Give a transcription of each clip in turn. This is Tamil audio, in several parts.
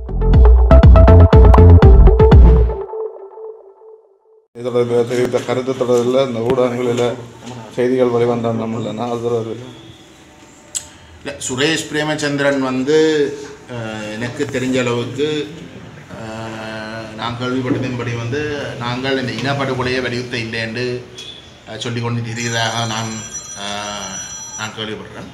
இது தொடர்பில் தெரிவித்த கருத்து தொடரில் இந்த ஊடகங்களில் செய்திகள் வெளிவந்தால் நம்மள ஆதரவு இல்லை சுரேஷ் பிரேமச்சந்திரன் வந்து அஹ், எனக்கு தெரிஞ்ச அளவுக்கு அஹ், நான் கேள்விப்பட்டதின்படி வந்து நாங்கள் இந்த இனப்படுகொலையை வலியுறுத்த இல்லை என்று அஹ், சொல்லிக் கொண்டு திரிகிறதாக நான் அஹ், நான் கேள்விப்படுறேன்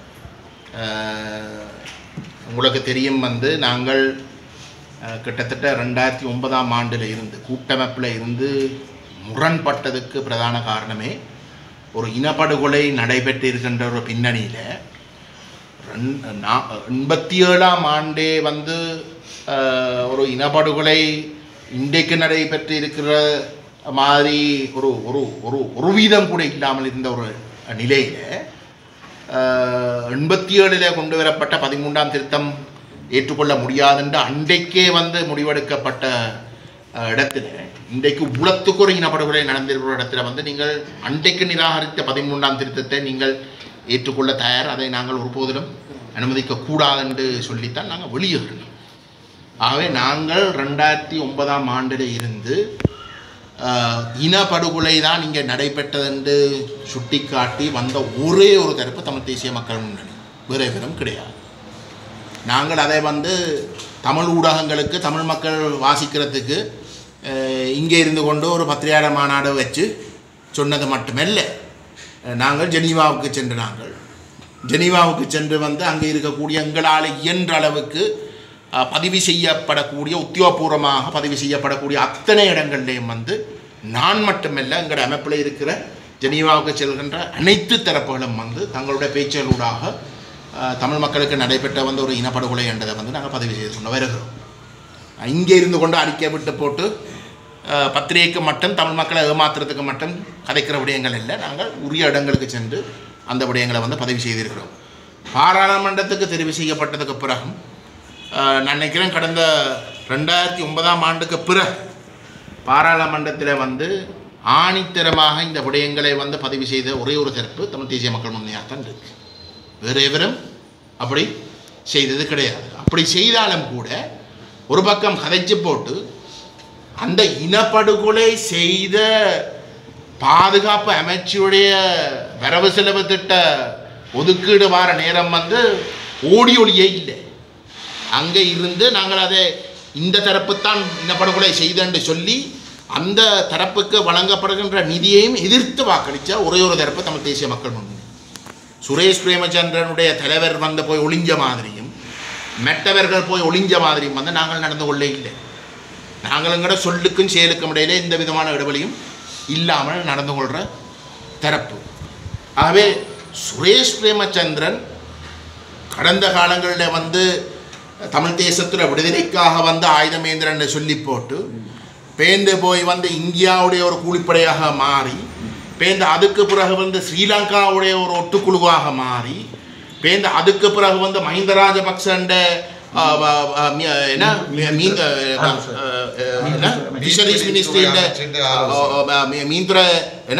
அஹ், உங்களுக்கு தெரியும் வந்து நாங்கள் அஹ், கிட்டத்தட்ட ரெண்டாயிரத்தி ஒன்பதாம் ஆண்டில் இருந்து கூட்டமைப்பில் இருந்து முரண்பட்டதுக்கு பிரதான காரணமே ஒரு இனப்படுகொலை நடைபெற்று இருக்கின்ற ஒரு பின்னணியில் ரெண்- நா- எண்பத்தி ஏழாம் ஆண்டே வந்து அஹ், ஒரு இனப்படுகொலை இன்றைக்கு நடைபெற்று இருக்கிற மாதிரி ஒரு ஒரு ஒரு ஒரு வீதம் கூட இல்லாமல் இருந்த ஒரு நிலையில் எண்பத்தி ஏழில் கொண்டு வரப்பட்ட பதிமூன்றாம் திருத்தம் ஏற்றுக்கொள்ள முடியாதுன்ற அன்றைக்கே வந்து முடிவெடுக்கப்பட்ட அஹ், இடத்துல இன்றைக்கு உலத்துக்கு ஒரு இனப்படுகொலை நடந்திருக்கிற இடத்துல வந்து நீங்கள் அன்றைக்கு நிராகரித்த பதிமூன்றாம் திருத்தத்தை நீங்கள் ஏற்றுக்கொள்ள தயார் அதை நாங்கள் ஒருபோதிலும் அனுமதிக்க கூடாது என்று சொல்லித்தான் நாங்கள் வெளியேறினோம் ஆகவே நாங்கள் ரெண்டாயிரத்தி ஒன்பதாம் ஆண்டில் இருந்து ஆஹ், இனப்படுகொலை தான் இங்கே நடைபெற்றது என்று சுட்டிக்காட்டி வந்த ஒரே ஒரு தரப்பு தமிழ் தேசிய மக்கள் முன்னணி வேறு விதம் கிடையாது நாங்கள் அதை வந்து தமிழ் ஊடகங்களுக்கு தமிழ் மக்கள் வாசிக்கிறதுக்கு அஹ், இங்கே இருந்து கொண்டு ஒரு பத்திரிகையாளர் மாநாடு வச்சு சொன்னது மட்டுமல்ல அஹ், நாங்கள் ஜெனீவாவுக்கு சென்று நாங்கள் ஜெனீவாவுக்கு சென்று வந்து அங்கே இருக்கக்கூடிய எங்களால் இயன்ற அளவுக்கு அஹ், பதிவு செய்யப்படக்கூடிய உத்தியோகபூர்வமாக பதிவு செய்யப்படக்கூடிய அத்தனை இடங்கள்லையும் வந்து நான் மட்டுமல்ல எங்கள் அமைப்பில் இருக்கிற ஜெனீவாவுக்கு செல்கின்ற அனைத்து தரப்புகளும் வந்து தங்களுடைய பேச்சுகளூடாக அஹ், தமிழ் மக்களுக்கு நடைபெற்ற வந்து ஒரு இனப்படுகொலை என்றதை வந்து நாங்கள் பதிவு செய்து கொண்டு வருகிறோம் இங்கே இருந்து கொண்டு அறிக்கை விட்டு போட்டு அஹ், பத்திரிகைக்கு மட்டும் தமிழ் மக்களை ஏமாத்துறதுக்கு மட்டும் கதைக்கிற விடயங்கள் இல்லை நாங்கள் உரிய இடங்களுக்கு சென்று அந்த விடயங்களை வந்து பதிவு செய்திருக்கிறோம் பாராளுமன்றத்துக்கு தெரிவு செய்யப்பட்டதுக்கு பிறகும் அஹ், நான் நினைக்கிறேன் கடந்த ரெண்டாயிரத்தி ஒன்பதாம் ஆண்டுக்கு பிறகு பாராளுமன்றத்தில் வந்து ஆணித்தரமாக இந்த விடயங்களை வந்து பதிவு செய்த ஒரே ஒரு தரப்பு தமிழ் தேசிய மக்கள் முன்னையாக தான் இருக்கு வேறு எவரும் அப்படி செய்தது கிடையாது அப்படி செய்தாலும் கூட ஒரு பக்கம் கதைச்சு போட்டு அந்த இனப்படுகொலை செய்த பாதுகாப்பு அமைச்சுடைய வரவு செலவு திட்ட ஒதுக்கீடு வார நேரம் வந்து ஓடி ஒளியே இல்லை அங்கே இருந்து நாங்கள் அதை இந்த தரப்புத்தான் இனப்படுகொலை செய்தேன்னு சொல்லி அந்த தரப்புக்கு வழங்கப்படுகின்ற நிதியையும் எதிர்த்து வாக்களித்த ஒரே ஒரு தரப்பு தமிழ் தேசிய மக்கள் முன்னணி சுரேஷ் பிரேமச்சந்திரனுடைய தலைவர் வந்து போய் ஒளிஞ்ச மாதிரியும் மெட்டவர்கள் போய் ஒளிஞ்ச மாதிரியும் வந்து நாங்கள் நடந்து கொள்ளே இல்லை நாங்கள் எங்கட சொல்லுக்கும் செயலுக்கும் இடையிலே எந்த விதமான இடைவெளியும் இல்லாமல் நடந்து கொள்கிற தரப்பு ஆகவே சுரேஷ் பிரேமச்சந்திரன் கடந்த காலங்களில் வந்து தமிழ் தேசத்தில் விடுதலைக்காக வந்து ஆயுதமேந்திரன் சொல்லி போட்டு பேந்து போய் வந்து இந்தியாவுடைய ஒரு கூலிப்படையாக மாறி பேந்து அதுக்கு பிறகு வந்து ஸ்ரீலங்காவுடைய ஒரு ஒட்டுக்குழுவாக மாறி பேந்து அதுக்கு பிறகு வந்து மஹிந்த ராஜபக்சண்ட அஹ், அஹ், அஹ், மி- என்ன மீ- மீன் அஹ், அஹ், அஹ், என்ன ஃபிஷரிஸ் மினிஸ்ட்ரியில் மீன்துறை என்ன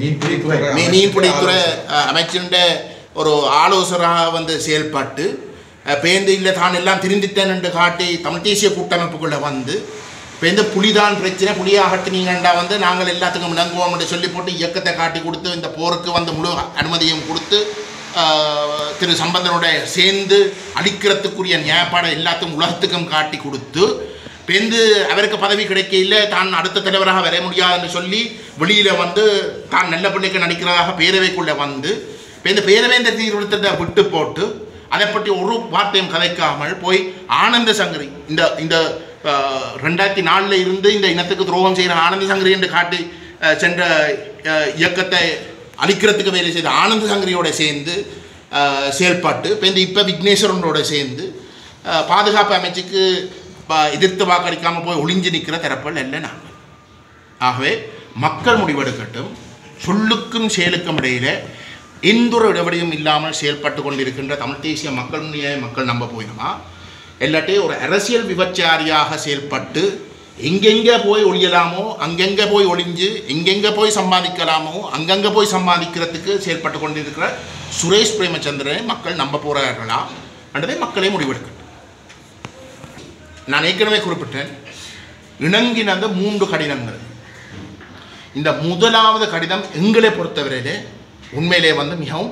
மீ- மீன்பிடித்துறை அஹ், அமைச்சிருந்த ஒரு ஆலோசகராக வந்து செயல்பட்டு அஹ், பேந்து இல்லை தான் எல்லாம் திருந்திட்டேன் என்று காட்டி தமிழ் தேசிய கூட்டமைப்புக்குள்ளே வந்து பேருந்து புலிதான் பிரச்சனை புலியை அகற்றினீங்கண்டா வந்து நாங்கள் எல்லாத்துக்கும் இணங்குவோம் என்று சொல்லி போட்டு இயக்கத்தை காட்டி கொடுத்து இந்த போருக்கு வந்து முழு அனுமதியும் கொடுத்து ஆஹ், திரு சம்பந்தனுடைய சேர்ந்து அழிக்கிறதுக்குரிய நியாயப்பாடை எல்லாத்துக்கும் உலகத்துக்கும் காட்டி கொடுத்து பேருந்து அவருக்கு பதவி கிடைக்கையில் தான் அடுத்த தலைவராக வர முடியாதுன்னு சொல்லி வெளியில் வந்து தான் நல்ல பிள்ளைக்கு நடிக்கிறதாக பேரவைக்குள்ளே வந்து பேருந்து பேரவேந்த தீர்மானத்தை விட்டு போட்டு அதை பற்றி ஒரு வார்த்தையும் கதைக்காமல் போய் ஆனந்த சங்கரி இந்த இந்த அஹ், ரெண்டாயிரத்தி நாலில் இருந்து இந்த இனத்துக்கு துரோகம் செய்கிற ஆனந்த சங்கரி என்று காட்டி அஹ், சென்ற அஹ், இயக்கத்தை அழிக்கிறதுக்கு வேலை செய்த ஆனந்த சங்கரியோட சேர்ந்து அஹ், செயல்பட்டு இப்போ இந்த இப்போ விக்னேஸ்வரனோட சேர்ந்து அஹ், பாதுகாப்பு அமைச்சுக்கு ப- எதிர்த்து வாக்களிக்காமல் போய் ஒளிஞ்சு நிற்கிற தரப்புகள் இல்லை நாங்கள் ஆகவே மக்கள் முடிவெடுக்கட்டும் சொல்லுக்கும் செயலுக்கும் இடையில எந்த ஒரு இடைவெளியும் இல்லாமல் செயல்பட்டு கொண்டிருக்கின்ற தமிழ் தேசிய மக்கள் முன்னியை மக்கள் நம்ப போயிடுமா இல்லாட்டி ஒரு அரசியல் விபச்சாரியாக செயல்பட்டு எங்கெங்கே போய் ஒழியலாமோ அங்கெங்கே போய் ஒளிஞ்சு எங்கெங்கே போய் சம்பாதிக்கலாமோ அங்கங்கே போய் சம்பாதிக்கிறதுக்கு செயல்பட்டு கொண்டிருக்கிற சுரேஷ் பிரேமச்சந்திரனை மக்கள் நம்ப போகிறார்களா என்றதை மக்களே முடிவெடுக்கட்டும் நான் ஏற்கனவே குறிப்பிட்டேன் இணங்கினது மூன்று கடிதங்கள் இந்த முதலாவது கடிதம் எங்களை பொறுத்தவரையிலே உண்மையிலே வந்து மிகவும்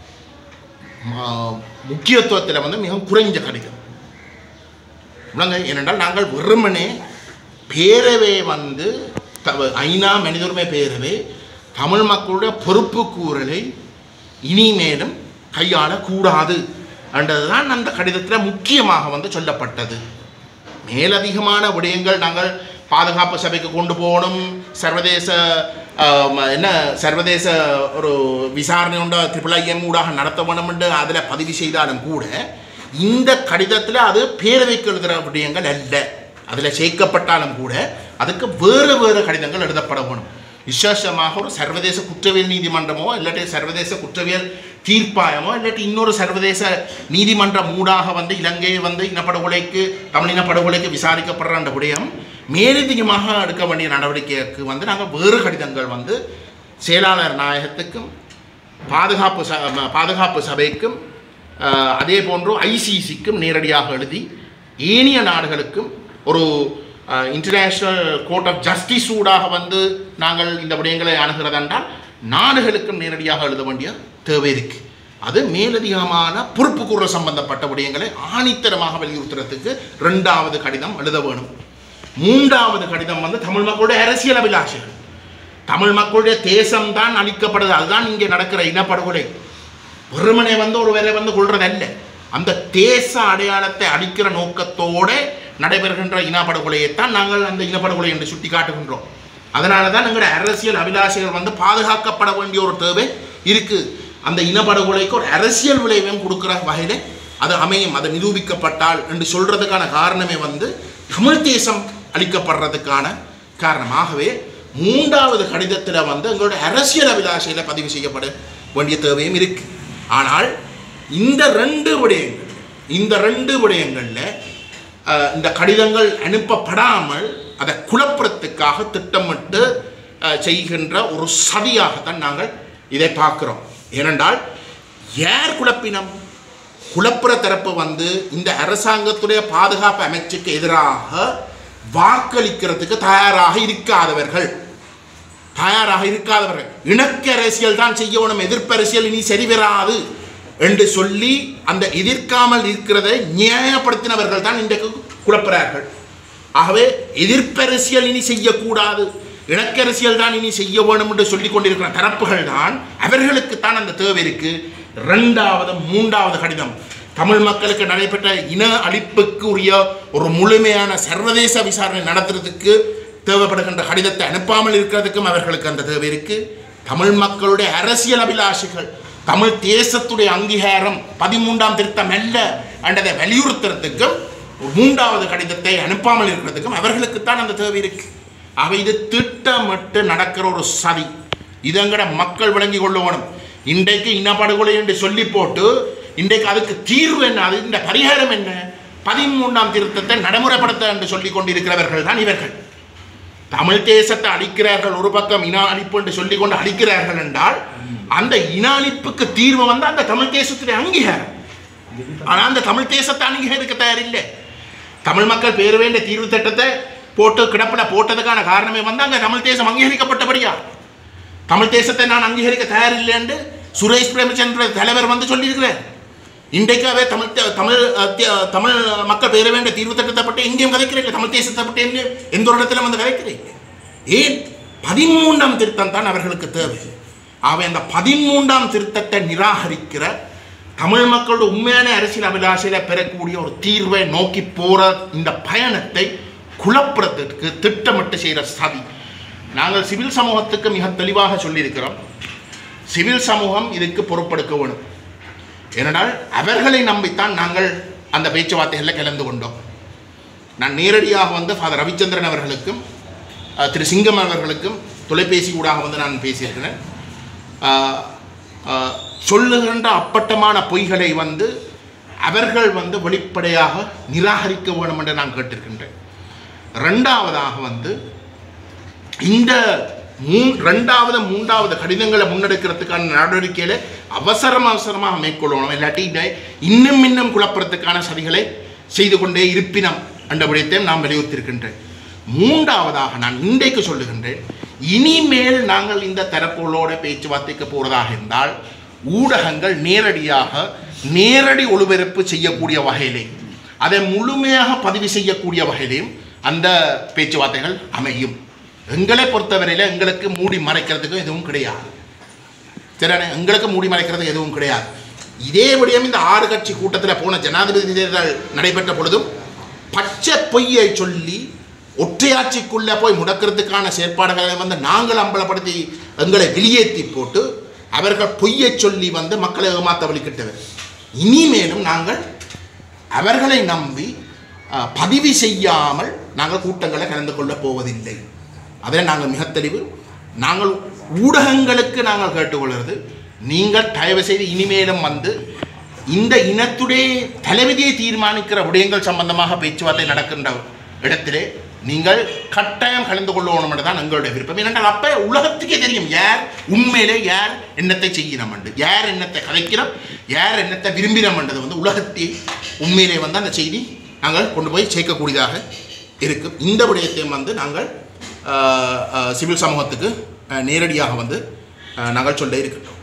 முக்கியத்துவத்தில் வந்து மிகவும் குறைஞ்ச கடிதம் விளங்க ஏனென்றால் நாங்கள் வெறுமனே பேரவை வந்து த- ஐநா மனித உரிமை பேரவை தமிழ் மக்களுடைய பொறுப்பு கூறலை இனிமேலும் கையாளக்கூடாது என்றதுதான் அந்த கடிதத்தில் முக்கியமாக வந்து சொல்லப்பட்டது மேலதிகமான விடயங்கள் நாங்கள் பாதுகாப்பு சபைக்கு கொண்டு போகணும் சர்வதேச ஆம், என்ன சர்வதேச ஒரு விசாரணை உண்ட ட்ரிபிள் ஐஎம் ஊடாக நடத்த வேணும் என்று அதில் பதிவு செய்தாலும் கூட இந்த கடிதத்தில் அது பேரவைக்கு எழுதுகிற விடயங்கள் அல்ல அதில் சேர்க்கப்பட்டாலும் கூட அதுக்கு வேறு வேறு கடிதங்கள் எழுதப்பட வேணும் விசேஷமாக ஒரு சர்வதேச குற்றவியல் நீதிமன்றமோ இல்லாட்டி சர்வதேச குற்றவியல் தீர்ப்பாயமோ இல்லாட்டி இன்னொரு சர்வதேச நீதிமன்றம் ஊடாக வந்து இலங்கையை வந்து இனப்படுகொலைக்கு தமிழ் இனப்படுகொலைக்கு விசாரிக்கப்படுற அந்த விடயம் மேலதிகமாக எடுக்க வேண்டிய நடவடிக்கைக்கு வந்து நாங்கள் வேறு கடிதங்கள் வந்து செயலாளர் நாயகத்துக்கும் பாதுகாப்பு ச ம- பாதுகாப்பு சபைக்கும் அஹ், அதே போன்று ஐசிசிக்கும் நேரடியாக எழுதி ஏனைய நாடுகளுக்கும் ஒரு இன்டர்நேஷ்னல் கோர்ட் ஆஃப் ஜஸ்டிஸ் ஊடாக வந்து நாங்கள் இந்த விடயங்களை அணுகிறதென்றால் நாடுகளுக்கும் நேரடியாக எழுத வேண்டிய தேவை இருக்கு அது மேலதிகமான பொறுப்பு கூற சம்பந்தப்பட்ட விடயங்களை ஆணித்தரமாக வலியுறுத்துறதுக்கு ரெண்டாவது கடிதம் எழுத வேணும் மூன்றாவது கடிதம் வந்து தமிழ் மக்களுடைய அரசியல் அபிலாஷைகள் தமிழ் மக்களுடைய தேசம்தான் அழிக்கப்படுது அதுதான் இங்கே நடக்கிற இனப்படுகொலை வெறுமனே வந்து ஒரு வேலை வந்து கொள்றது அல்ல அந்த தேச அடையாளத்தை அழிக்கிற நோக்கத்தோட நடைபெறுகின்ற இனப்படுகொலையைத்தான் நாங்கள் அந்த இனப்படுகொலை என்று சுட்டி காட்டுகின்றோம் அதனால தான் எங்களுடைய அரசியல் அபிலாஷைகள் வந்து பாதுகாக்கப்பட வேண்டிய ஒரு தேவை இருக்கு அந்த இனப்படுகொலைக்கு ஒரு அரசியல் விளைவையும் கொடுக்குற வகையில் அது அமையும் அது நிரூபிக்கப்பட்டால் என்று சொல்றதுக்கான காரணமே வந்து தமிழ் தேசம் அளிக்கப்படுறதுக்கான காரணமாகவே மூன்றாவது கடிதத்தில் வந்து எங்களுடைய அரசியல் அபிலாஷையில் பதிவு செய்யப்பட வேண்டிய தேவையும் இருக்கு ஆனால் இந்த ரெண்டு விடயங்கள் இந்த ரெண்டு விடயங்களில் அஹ், இந்த கடிதங்கள் அனுப்பப்படாமல் அதை குழப்பறதுக்காக திட்டமிட்டு அஹ், செய்கின்ற ஒரு சதியாகத்தான் நாங்கள் இதை பார்க்கிறோம் ஏனென்றால் யார் குழப்பினம் குழப்புற தரப்பு வந்து இந்த அரசாங்கத்துடைய பாதுகாப்பு அமைச்சுக்கு எதிராக வாக்களிக்கிறதுக்கு தயாராக இருக்காதவர்கள் தயாராக இருக்காதவர்கள் இணக்க அரசியல் தான் செய்யணும் எதிர்ப்பு அரசியல் இனி சரி வராது என்று சொல்லி அந்த எதிர்க்காமல் இருக்கிறதை நியாயப்படுத்தினவர்கள் தான் இன்றைக்கு குழப்புறார்கள் ஆகவே எதிர்ப்பரசியல் இனி செய்யக்கூடாது இணக்கரசியல் தான் இனி செய்ய வேணும் என்று சொல்லிக் கொண்டிருக்கிற தரப்புகள் தான் அவர்களுக்கு தான் அந்த தேவை இருக்கு ரெண்டாவது மூன்றாவது கடிதம் தமிழ் மக்களுக்கு நடைபெற்ற இன அழிப்புக்கு உரிய ஒரு முழுமையான சர்வதேச விசாரணை நடத்துறதுக்கு தேவைப்படுகின்ற கடிதத்தை அனுப்பாமல் இருக்கிறதுக்கும் அவர்களுக்கு அந்த தேவை இருக்கு தமிழ் மக்களுடைய அரசியல் அபிலாஷைகள் தமிழ் தேசத்துடைய அங்கீகாரம் பதிமூன்றாம் திருத்தம் அல்ல என்றதை வலியுறுத்துறதுக்கும் ஒரு மூன்றாவது கடிதத்தை அனுப்பாமல் இருக்கிறதுக்கும் அவர்களுக்குத்தான் அந்த தேவை இருக்கு ஆக இது திட்டமிட்டு நடக்கிற ஒரு சதி இதங்கட மக்கள் விளங்கி கொள்ளணும் இன்றைக்கு இனப்படுகொலை என்று சொல்லி போட்டு இன்றைக்கு அதுக்கு தீர்வு என்ன அது இந்த பரிகாரம் என்ன பதிமூன்றாம் திருத்தத்தை நடைமுறைப்படுத்த என்று சொல்லிக் கொண்டிருக்கிறவர்கள் தான் இவர்கள் தமிழ் தேசத்தை அழிக்கிறார்கள் ஒரு பக்கம் இன அழிப்பு என்று சொல்லிக் கொண்டு அழிக்கிறார்கள் என்றால் அந்த இன அழிப்புக்கு தீர்வு வந்து அந்த தமிழ் தேசத்துடைய அங்கீகாரம் ஆனால் அந்த தமிழ் தேசத்தை அங்கீகரிக்க தயாரில்லை தமிழ் மக்கள் பேர வேண்டிய தீர்வு திட்டத்தை போட்டு கிடப்பில் போட்டதுக்கான காரணமே வந்து அங்கே தமிழ் தேசம் அங்கீகரிக்கப்பட்டபடியா தமிழ் தேசத்தை நான் அங்கீகரிக்க தயாரில்லை என்று சுரேஷ் பிரேமச்சந்திர தலைவர் வந்து சொல்லியிருக்கிறார் இன்றைக்காவே தமிழ் தே- தமிழ் அஹ், தே- தமிழ் மக்கள் பெற வேண்டிய தீர்வு திட்டத்தை பற்றி எங்கேயும் கதைக்கிறீங்க தமிழ் தேசத்தை பற்றி எங்கேயும் எந்த ஒரு இடத்துல வந்து கதைக்கிறீங்க ஏன் பதிமூன்றாம் திருத்தம் தான் அவர்களுக்கு தேவை அவை அந்த பதிமூன்றாம் திருத்தத்தை நிராகரிக்கிற தமிழ் மக்களோட உண்மையான அரசியல் அபிலாஷையில பெறக்கூடிய ஒரு தீர்வை நோக்கி போற இந்த பயணத்தை குழப்புறதுக்கு திட்டமிட்டு செய்கிற சதி நாங்கள் சிவில் சமூகத்துக்கு மிக தெளிவாக சொல்லியிருக்கிறோம் சிவில் சமூகம் இதுக்கு பொறுப்பெடுக்க வேணும் ஏனென்றால் அவர்களை நம்பித்தான் நாங்கள் அந்த பேச்சுவார்த்தைகளில் கலந்து கொண்டோம் நான் நேரடியாக வந்து ஃபாதர் ரவிச்சந்திரன் அவர்களுக்கும் அஹ், திரு சிங்கம் அவர்களுக்கும் தொலைபேசி ஊடாக வந்து நான் பேசியிருக்கிறேன் அஹ், அஹ், சொல்லுகின்ற அப்பட்டமான பொய்களை வந்து அவர்கள் வந்து வெளிப்படையாக நிராகரிக்க வேணும் என்று நான் கேட்டிருக்கின்றேன் ரெண்டாவதாக வந்து இந்த மூன் ரெண்டாவது மூன்றாவது கடிதங்களை முன்னெடுக்கிறதுக்கான நடவடிக்கைகளை அவசரம் அவசரமாக மேற்கொள்ளணும் இல்லாட்டி இதை இன்னும் இன்னும் குழப்பறதுக்கான சதிகளை செய்து கொண்டே இருப்பினம் என்ற விடயத்தையும் நான் வலியுறுத்தியிருக்கின்றேன் மூன்றாவதாக நான் இன்றைக்கு சொல்லுகின்றேன் இனிமேல் நாங்கள் இந்த தரப்புகளோட பேச்சுவார்த்தைக்கு போறதாக இருந்தால் ஊடகங்கள் நேரடியாக நேரடி ஒளிபரப்பு செய்யக்கூடிய வகையிலே அதை முழுமையாக பதிவு செய்யக்கூடிய வகையிலையும் அந்த பேச்சுவார்த்தைகள் அமையும் எங்களை பொறுத்தவரையில் எங்களுக்கு மூடி மறைக்கிறதுக்கு எதுவும் கிடையாது சரிண்ணே எங்களுக்கு மூடி மறைக்கிறது எதுவும் கிடையாது இதே விடயம் இந்த ஆறு கட்சி கூட்டத்தில் போன ஜனாதிபதி தேர்தல் நடைபெற்ற பொழுதும் பச்சை பொய்யை சொல்லி ஒற்றையாட்சிக்குள்ளே போய் முடக்கிறதுக்கான செயற்பாடுகளை வந்து நாங்கள் அம்பலப்படுத்தி எங்களை வெளியேற்றி போட்டு அவர்கள் பொய்யை சொல்லி வந்து மக்களை ஏமாத்த வழிகிட்டவர் இனிமேலும் நாங்கள் அவர்களை நம்பி அஹ், பதிவு செய்யாமல் நாங்கள் கூட்டங்களை கலந்து கொள்ளப் போவதில்லை அதில் நாங்கள் மிக தெளிவு நாங்கள் ஊடகங்களுக்கு நாங்கள் கேட்டுக்கொள்கிறது நீங்கள் தயவு செய்து இனிமேலும் வந்து இந்த இனத்துடைய தலைவிதியை தீர்மானிக்கிற விடயங்கள் சம்பந்தமாக பேச்சுவார்த்தை நடக்கின்ற இடத்திலே நீங்கள் கட்டாயம் கலந்து கொள்ளணும் தான் எங்களுடைய விருப்பம் ஏனென்றால் அப்போ உலகத்துக்கே தெரியும் யார் உண்மையிலே யார் என்னத்தை செய்கிறோம் என்று யார் என்னத்தை கதைக்கிறோம் யார் என்னத்தை விரும்பினோம் என்றது வந்து உலகத்தை உண்மையிலே வந்து அந்த செய்தி நாங்கள் கொண்டு போய் சேர்க்கக்கூடியதாக இருக்கும் இந்த விடயத்தையும் வந்து நாங்கள் ஆஹ், ஆஹ், சிவில் சமூகத்துக்கு ஆஹ், நேரடியாக வந்து ஆஹ், நாங்கள் சொல்ல இருக்கின்றோம்